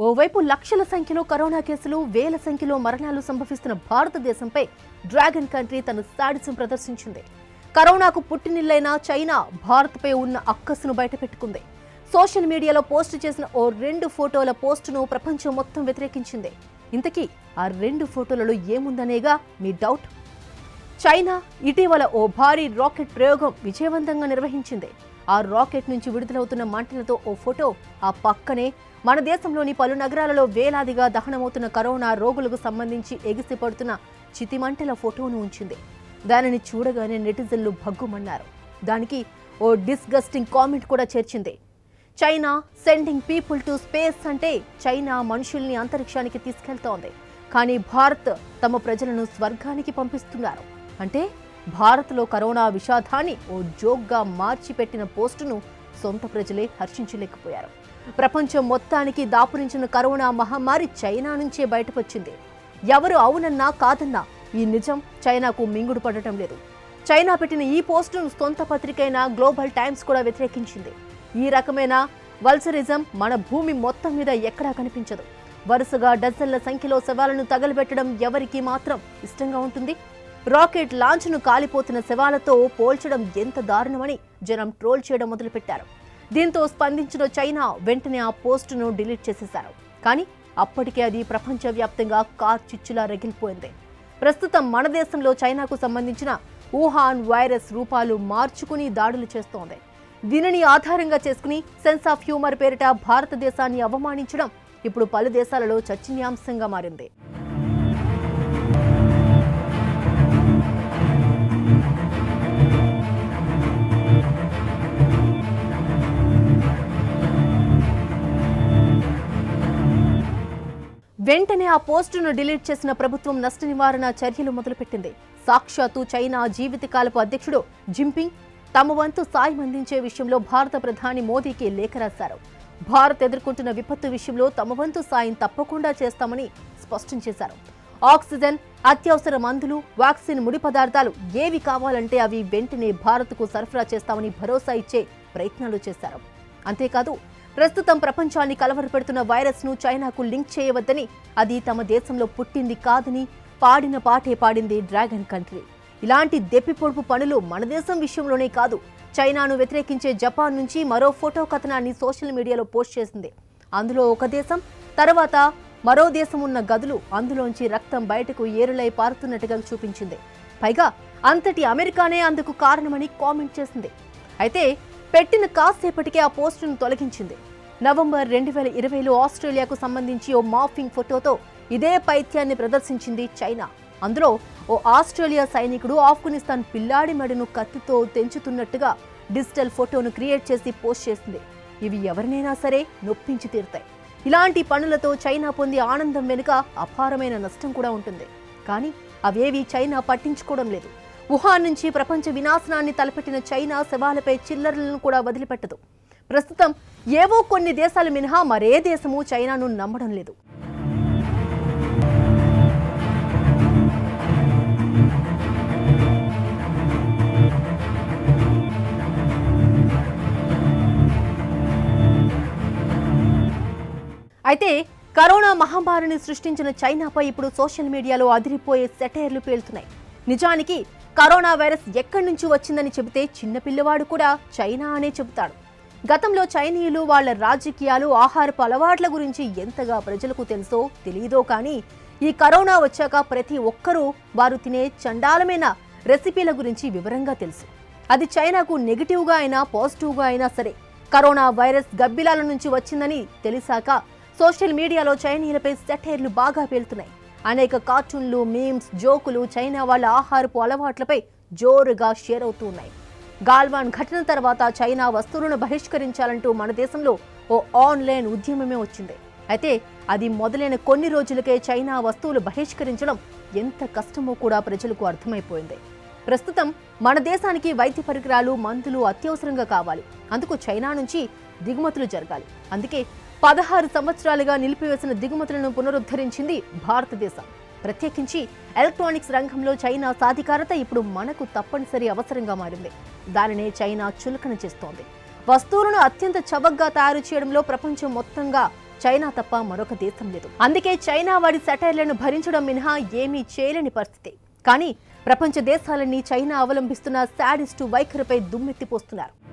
ఓవైపు లక్షల సంఖ్యలో కరోనా కేసులు వేల సంఖ్యలో మరణాలు సంభవిస్తున్న భారతదేశంపై డ్రాగన్ కంట్రీ తన సాడిసం ప్రదర్శించింది కరోనాకు పుట్టినిల్లైన చైనా భారత్పై ఉన్న అక్కసును బయటపెట్టుకుంది సోషల్ మీడియాలో పోస్ట్ చేసిన ఓ రెండు ఫోటోల పోస్టును ప్రపంచం మొత్తం వ్యతిరేకించింది ఇంతకీ ఆ రెండు ఫోటోలలో ఏముందనేగా మీ డౌట్ చైనా ఇటీవల ఓ భారీ రాకెట్ ప్రయోగం విజయవంతంగా నిర్వహించింది ఆ రాకెట్ నుంచి విడుదలవుతున్న మంటలతో ఓ ఫోటో ఆ పక్కనే మన దేశంలోని పలు నగరాలలో వేలాదిగా దహనమవుతున్న కరోనా రోగులకు సంబంధించి ఎగిసిపడుతున్న చితిమంటల ఫోటోను ఉంచింది దానిని చూడగానే నెటిజన్లు భగ్గుమన్నారు దానికి ఓ డిస్గస్టింగ్ కామెంట్ కూడా చేర్చింది China sending people to space అంటే చైనా మనుషుల్ని అంతరిక్షానికి తీసుకెళ్తోంది కానీ భారత్ తమ ప్రజలను స్వర్గానికి పంపిస్తున్నారు అంటే భారత్లో కరోనా విషాదాన్ని ఓ జోక్గా మార్చిపెట్టిన పోస్టును సొంత ప్రజలే హర్షించలేకపోయారు ప్రపంచం మొత్తానికి దాపురించిన కరోనా మహమ్మారి చైనా నుంచే బయటకొచ్చింది ఎవరు అవునన్నా కాదన్నా ఈ నిజం చైనాకు మింగుడు పడటం లేదు చైనా పెట్టిన ఈ పోస్టును సొంత పత్రికైన గ్లోబల్ టైమ్స్ కూడా వ్యతిరేకించింది ఈ రకమైన వల్సరిజం మన భూమి మొత్తం మీద ఎక్కడా కనిపించదు వరుసగా డజన్ల సంఖ్యలో శవాలను తగలబెట్టడం ఎవరికి మాత్రం ఇష్టంగా ఉంటుంది రాకెట్ లాంచ్ను కాలిపోతున్న శవాలతో పోల్చడం ఎంత దారుణమని జనం ట్రోల్ చేయడం మొదలుపెట్టారు దీంతో స్పందించిన చైనా వెంటనే ఆ పోస్టును డిలీట్ చేసేశారు కానీ అప్పటికే అది ప్రపంచవ్యాప్తంగా కార్ చిచ్చులా రగిలిపోయింది ప్రస్తుతం మన దేశంలో చైనాకు సంబంధించిన వుహాన్ వైరస్ రూపాలు మార్చుకుని దాడులు చేస్తోంది దీనిని ఆధారంగా చేసుకుని సెన్స్ ఆఫ్ హ్యూమర్ పేరిట భారతదేశాన్ని అవమానించడం ఇప్పుడు పలు దేశాలలో చర్చనీయాంశంగా మారింది వెంటనే ఆ పోస్టును డిలీట్ చేసిన ప్రభుత్వం నష్ట నివారణ చర్యలు మొదలుపెట్టింది సాక్షాత్తు చైనా జీవితకాలపు అధ్యక్షుడు జింపింగ్ తమ వంతు సాయం అందించే విషయంలో భారత ప్రధాని మోదీకి లేఖ రాశారు భారత్ ఎదుర్కొంటున్న విపత్తు విషయంలో తమ వంతు సాయం తప్పకుండా చేస్తామని స్పష్టం చేశారు ఆక్సిజన్ అత్యవసర మందులు వ్యాక్సిన్ ముడి పదార్థాలు ఏవి కావాలంటే అవి వెంటనే భారత్కు సరఫరా చేస్తామని భరోసా ఇచ్చే ప్రయత్నాలు చేశారు అంతేకాదు ప్రస్తుతం ప్రపంచాన్ని కలవరపెడుతున్న వైరస్ ను చైనాకు లింక్ చేయవద్దని అది తమ దేశంలో పుట్టింది కాదని పాడిన పాటే పాడింది డ్రాగన్ కంట్రీ ఇలాంటి దెప్పిపొడుపు పనులు మన దేశం విషయంలోనే కాదు చైనాను వ్యతిరేకించే జపాన్ నుంచి మరో ఫోటో కథనాన్ని సోషల్ మీడియాలో పోస్ట్ చేసింది అందులో ఒక దేశం తర్వాత మరో దేశం ఉన్న గదులు అందులోంచి రక్తం బయటకు ఏరులై పారుతున్నట్టుగా చూపించింది పైగా అంతటి అమెరికానే అందుకు కారణమని కామెంట్ చేసింది అయితే పెట్టిన కాసేపటికే ఆ పోస్టును తొలగించింది నవంబర్ రెండు వేల ఇరవైలో ఆస్ట్రేలియాకు సంబంధించి ఓ మాఫింగ్ ఫోటోతో ఇదే పైత్యాన్ని ప్రదర్శించింది చైనా అందులో ఓ ఆస్ట్రేలియా సైనికుడు ఆఫ్ఘనిస్తాన్ పిల్లాడి మెడను కత్తితో తెంచుతున్నట్టుగా డిజిటల్ ఫోటోను క్రియేట్ చేసి పోస్ట్ చేసింది ఇవి ఎవరినైనా సరే నొప్పించి తీరుతాయి ఇలాంటి పనులతో చైనా పొందే ఆనందం వెనుక అపారమైన నష్టం కూడా ఉంటుంది కానీ అవేవి చైనా పట్టించుకోవడం లేదు వుహాన్ నుంచి ప్రపంచ వినాశనాన్ని తలపెట్టిన చైనా శవాలపై చిల్లరలను కూడా వదిలిపెట్టదు ప్రస్తుతం ఏవో కొన్ని దేశాలు మినహా మరే దేశము చైనాను నమ్మడం లేదు అయితే కరోనా మహమ్మారిని సృష్టించిన చైనాపై ఇప్పుడు సోషల్ మీడియాలో అదిరిపోయే సెటైర్లు పేలుతున్నాయి నిజానికి కరోనా వైరస్ ఎక్కడి నుంచి వచ్చిందని చెబితే చిన్న పిల్లవాడు కూడా చైనా అనే చెబుతాడు గతంలో చైనీయులు వాళ్ళ రాజకీయాలు ఆహారపు అలవాట్ల గురించి ఎంతగా ప్రజలకు తెలుసో తెలియదో కానీ ఈ కరోనా వచ్చాక ప్రతి ఒక్కరూ వారు తినే చండాలమైన రెసిపీల గురించి వివరంగా తెలుసు అది చైనాకు నెగిటివ్గా అయినా పాజిటివ్గా అయినా సరే కరోనా వైరస్ గబ్బిలాల నుంచి వచ్చిందని తెలిసాక సోషల్ మీడియాలో చైనీయులపై సెటైర్లు బాగా పేలుతున్నాయి అనేక కార్టూన్లు మీమ్స్ జోకులు చైనా వాళ్ళ ఆహారపు అలవాట్లపై జోరుగా షేర్ అవుతూ ఉన్నాయి గాల్వాన్ ఘటన తర్వాత చైనా వస్తువులను బహిష్కరించాలంటూ మన దేశంలో ఓ ఆన్లైన్ ఉద్యమమే వచ్చింది అయితే అది మొదలైన కొన్ని రోజులకే చైనా వస్తువులు బహిష్కరించడం ఎంత కష్టమో కూడా ప్రజలకు అర్థమైపోయింది ప్రస్తుతం మన దేశానికి వైద్య పరికరాలు మందులు అత్యవసరంగా కావాలి అందుకు చైనా నుంచి దిగుమతులు జరగాలి అందుకే పదహారు సంవత్సరాలుగా నిలిపివేసిన దిగుమతులను పునరుద్ధరించింది భారతదేశం ప్రత్యేకించి ఎలక్ట్రానిక్స్ రంగంలో చైనా సాధికారత ఇప్పుడు మనకు తప్పనిసరి అవసరంగా మారింది దానినే చైనా చులకన చేస్తోంది వస్తువులను అత్యంత చవకగా తయారు చేయడంలో ప్రపంచం మొత్తంగా చైనా తప్ప మరొక దేశం లేదు అందుకే చైనా వాడి సెటైర్లను భరించడం మినహా ఏమీ చేయలేని పరిస్థితి కానీ ప్రపంచ దేశాలన్నీ చైనా అవలంబిస్తున్న శాడిస్టు వైఖరిపై దుమ్మెత్తిపోస్తున్నారు